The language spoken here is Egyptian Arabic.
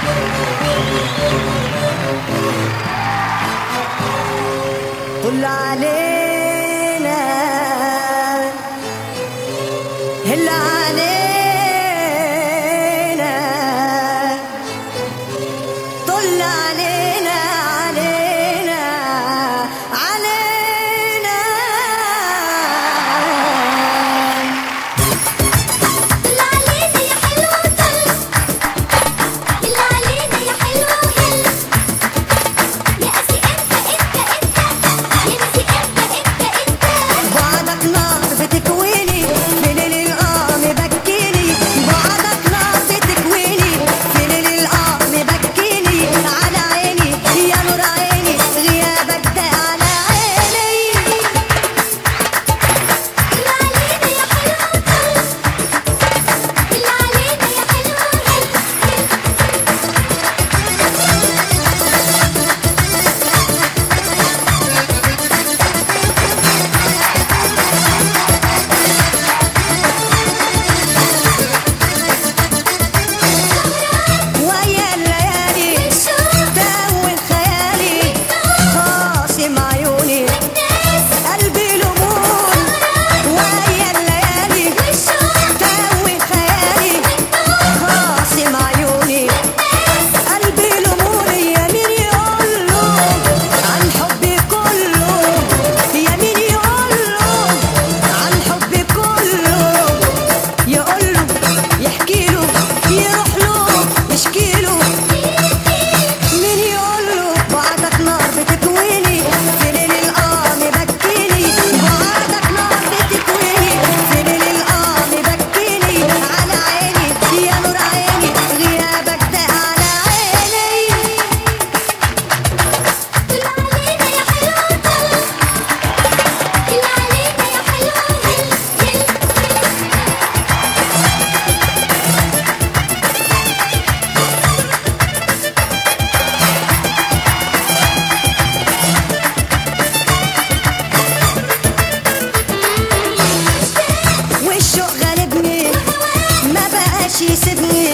طل علينا هل علينا طل علينا علينا علينا طل علينا يا حلو طل طل علينا يا حلو هل يا أسي أنت أنت أنت يا نسي أنت أنت أنت بعدك نار بتكويني في ليل القام بكيني بعدك نار بتكويني في ليل القام بكيني على عيني يا نور عيني غيابك ده على عيني طل علينا يا حلو طل طل علينا يا حلو هل ويا الليالي تهون خيالي خاصم عيوني قلبي لمون ويا الليالي تهون خيالي خاصم عيوني قلبي لمون يا مين يقول له عن حبي كله يا مين يقول له عن حبي كله يقول له يحكي له يروح له يشكي له مين يقول له بعدك نار بتكويني في ليل القام بكيني بعدك نار بتكويني في ليل القام بكيني على عيني يا نور عيني غيابك ده على عيني طل علينا يا حلو طل طل علينا يا حلو هل هل والشوق غالبني ما بقاش يسيبني